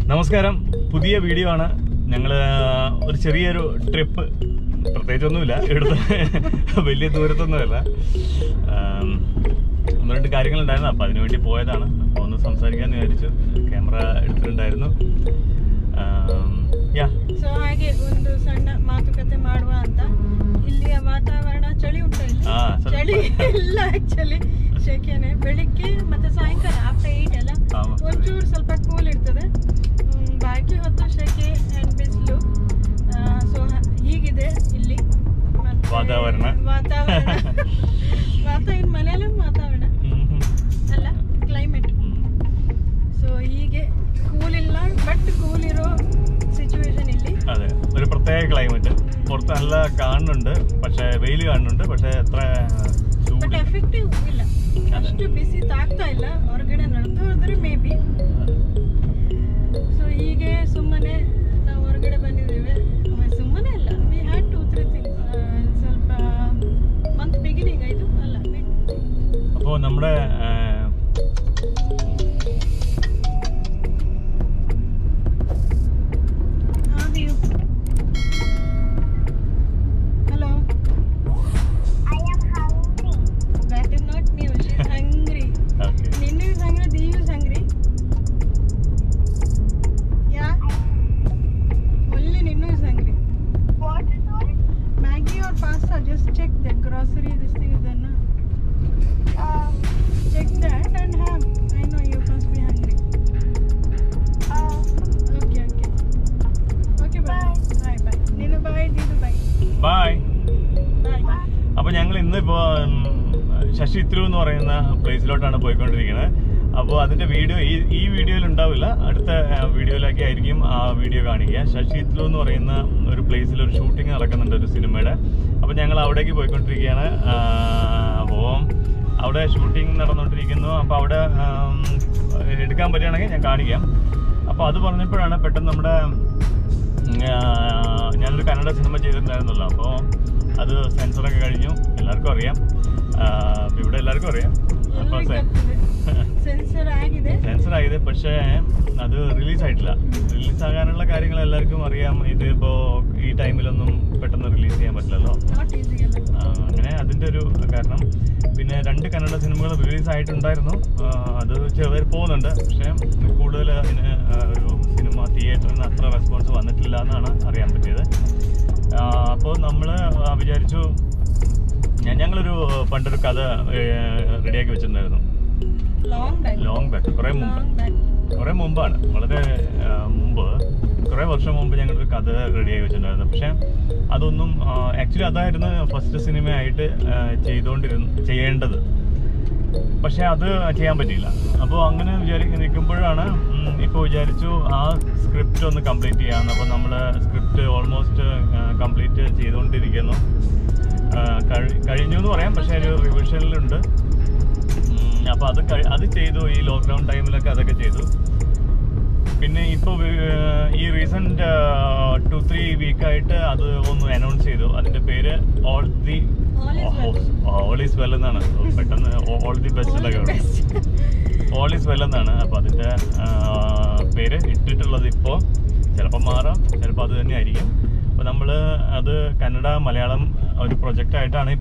നമസ്കാരം പുതിയ വീഡിയോ ആണ് ഞങ്ങള് ഒരു ചെറിയൊരു ട്രിപ്പ് പ്രത്യേകിച്ചൊന്നുമില്ല ഇവിടുത്തെ വലിയ ദൂരത്തൊന്നുമല്ല ആം, ഒന്ന് രണ്ട് കാര്യങ്ങളുണ്ടായിരുന്നു അപ്പം അതിനു വേണ്ടി പോയതാണ് അപ്പോൾ ഒന്ന് സംസാരിക്കാമെന്ന് വിചാരിച്ചു ക്യാമറ എടുത്തിട്ടുണ്ടായിരുന്നു യാ ಸೊ ಹಾಗೆ ಒಂದು ಸಣ್ಣ ಮಾತುಕತೆ ಮಾಡುವ ಅಂತ ಇಲ್ಲಿಯ ವಾತಾವರಣ ಚಳಿ ಉಂಟು ಇಲ್ಲಿ ಹಾ, ಸ್ವಲ್ಪ. ಚಳಿ ಇಲ್ಲ ಆಕ್ಚುಲಿ ಶೆಕೆನೆ ಬೆಳಿಗ್ಗೆ ಮತ್ತೆ ಸಾಯಂಕಾಲ ಆಫ್ಟರ್ ಏಟ್ ಎಲ್ಲ ಆಮ. ಒಂಚೂರು ಸ್ವಲ್ಪ ಕೂಲ್ ಇರ್ತದೆ ಹ್ಮ್, ಬಾಕಿ ಹೊತ್ತು ಶೆಕೆ ಅಂಡ್ ಬಿಸಿಲು ಸೊ ಹೀಗಿದೆ ಇಲ್ಲಿ ಮತ್ತೆ ವಾತಾವರಣ. ವಾತಾವರಣ ವಾತಾವರಣ ಮಲಯಾಳಂ ವಾತಾವರಣ ಅಲ್ಲ ಕ್ಲೈಮೇಟ್ ಸೊ ಹೀಗೆ ಕೂಲ್ ಇಲ್ಲ ಬಟ್ ಕೂಲ್ ಇರೋ ಸಿಚುವೇಶನ್ ಇಲ್ಲಿ അതെ ഒരു പ്രത്യേക ക്ലൈമറ്റ് പുറത്ത് നല്ല കാണുന്നുണ്ട് പക്ഷെ വെയിൽ കാണുന്നുണ്ട് പക്ഷെ എത്ര ಬಟ್ ചൂട് ಎಫೆಕ್ಟಿವ್ ಇಲ್ಲ ಅಷ್ಟು ಬಿಸಿ ತಾಗ್ತಾ ಇಲ್ಲ ಹೊರಗಡೆ ನಡೆದು ಹೋದ್ರೆ ಮೇ ಬಿ ಸೊ ಹೀಗೆ ಸುಮ್ಮನೆ ನಾವು ಹೊರಗಡೆ ಬಂದಿದ್ದೇವೆ ಸುಮ್ಮನೆ ಅಲ್ಲ we had to three things ಸ್ವಲ್ಪ ಮಂತ್ ಬಿಗಿನಿಂಗ್ ಇದು ಅಲ್ಲ അപ്പോൾ നമ്മുടെ ആ, hello that is not new she is hungry okay. ನಿನ್ನೆ is hungry, Dee is hungry. Yeah. Only Ninnu is hungry. Maggie or pasta, just check that grocery, this thing is there, na? Check that and have. I know you must be hungry. Okay, okay. Okay, bye. Bye, bye. Ninnu, bye. Deedu, bye. Bye Bye. അപ്പൊ ഞങ്ങൾ ഇന്നിപ്പോ ഉം, Sasi through എന്ന് പറയുന്ന പ്ലേസിലോട്ടാണ് പോയിക്കൊണ്ടിരിക്കുന്നത് അപ്പോൾ അതിന്റെ video ഈ ഈ വീഡിയോയിൽ ഉണ്ടാവില്ല അടുത്ത ആ, വീഡിയോയിലൊക്കെ ആയിരിക്കും ആ വീഡിയോ കാണിക്കുക ശശി ത്രൂ എന്ന് പറയുന്ന ഒരു പ്ലേസിൽ ഒരു ഷൂട്ടിംഗ് നടക്കുന്നുണ്ട് ഒരു സിനിമയുടെ അപ്പോൾ ഞങ്ങൾ അവിടേക്ക് പോയിക്കൊണ്ടിരിക്കുകയാണ് അപ്പോൾ അവിടെ ഷൂട്ടിംഗ് നടന്നുകൊണ്ടിരിക്കുന്നു അപ്പോൾ അവിടെ ആം, എടുക്കാൻ പറ്റുകയാണെങ്കിൽ ഞാൻ കാണിക്കാം അപ്പോൾ അത് പറഞ്ഞപ്പോഴാണ് പെട്ടെന്ന് നമ്മുടെ ആ, ഞാനൊരു കന്നഡ സിനിമ ചെയ്തിട്ടുണ്ടായിരുന്നല്ലോ അപ്പോൾ അത് സെൻസറൊക്കെ കഴിഞ്ഞു എല്ലാവർക്കും അറിയാം ആ, അപ്പൊ ഇവിടെ എല്ലാവർക്കും അറിയാം അപ്പോൾ സെൻസർ ആಗಿದೆ സെൻസർ ആയത് പക്ഷേ അത് റിലീസ് ആയിട്ടില്ല റിലീസ് ആകാനുള്ള കാര്യങ്ങൾ എല്ലാവർക്കും അറിയാം ഇതിപ്പോ ഈ ടൈമിലൊന്നും പെട്ടെന്ന് റിലീസ് ചെയ്യാൻ പറ്റില്ലല്ലോ ನಾಟ್ ಈಸಿ ಅಲ್ಲ ആ, അങ്ങനെ അതിൻ്റെ ഒരു കാരണം പിന്നെ രണ്ട് കന്നഡ സിനിമകൾ റിലീസ് ആയിട്ടുണ്ടായിരുന്നു ആ, അത് ചെറുതായി പോകുന്നുണ്ട് പക്ഷേ കൂടുതൽ അതിന് ആ, ഒരു സിനിമ തിയേറ്ററിൽ നിന്ന് അത്ര റെസ്പോൺസ് വന്നിട്ടില്ല എന്നാണ് അറിയാൻ പറ്റിയത് അപ്പോൾ നമ്മൾ വിചാരിച്ചു ഞാൻ- ഞങ്ങളൊരു പണ്ടൊരു കഥ റെഡിയാക്കി വെച്ചിട്ടുണ്ടായിരുന്നു ಲಾಂಗ್ ಬ್ಯಾಕ್ ലോങ് ബാക്ക് കുറേ മുമ്പ് ಲಾಂಗ್ ಬ್ಯಾಕ್ കുറേ മുമ്പാണ് വളരെ ആ, മുമ്പ് കുറേ വർഷം മുമ്പ് ഞങ്ങളൊരു കഥ റെഡിയായി വെച്ചിട്ടുണ്ടായിരുന്നു പക്ഷെ അതൊന്നും ആക്ച്വലി അതായിരുന്നു ഫസ്റ്റ് സിനിമയായിട്ട് ആ, ചെയ്തുകൊണ്ടിരുന്ന ചെയ്യേണ്ടത് പക്ഷെ അത് ചെയ്യാൻ പറ്റിയില്ല അപ്പോൾ അങ്ങനെ വിചാരി നിൽക്കുമ്പോഴാണ് ഇപ്പോൾ വിചാരിച്ചു ആ സ്ക്രിപ്റ്റ് ഒന്ന് കംപ്ലീറ്റ് ചെയ്യാമെന്ന് അപ്പോൾ നമ്മൾ സ്ക്രിപ്റ്റ് ഓൾമോസ്റ്റ് കംപ്ലീറ്റ് ചെയ്തുകൊണ്ടിരിക്കുന്നു ആ, കഴി- കഴിഞ്ഞു എന്ന് പറയാം പക്ഷേ ഒരു റിവിഷനിലുണ്ട് അപ്പോൾ അത് കഴി- അത് ചെയ്തു ഈ ലോക്ക്ഡൗൺ ടൈമിലൊക്കെ അതൊക്കെ ചെയ്തു പിന്നെ ഇപ്പോൾ ഈ റീസെന്റ് ടു ത്രീ വീക്കായിട്ട് അത് ഒന്ന് അനൗൺസ് ചെയ്തു അതിന്റെ പേര് all the All is well. All is well എന്നാണ് പെട്ടെന്ന് ഓൾ ദി ബെസ്റ്റ് എന്നൊക്കെ പറയും ഓൾ ഈസ് വെൽ എന്നാണ് അപ്പോൾ അതിന്റെ ആ, പേര് ഇട്ടിട്ടുള്ളത് ഇപ്പോൾ ചിലപ്പോൾ മാറാം ചിലപ്പോൾ അത് തന്നെ ആയിരിക്കും അപ്പോൾ നമ്മൾ അത് കന്നഡ മലയാളം ഒരു പ്രൊജക്റ്റ് ആയിട്ടാണ്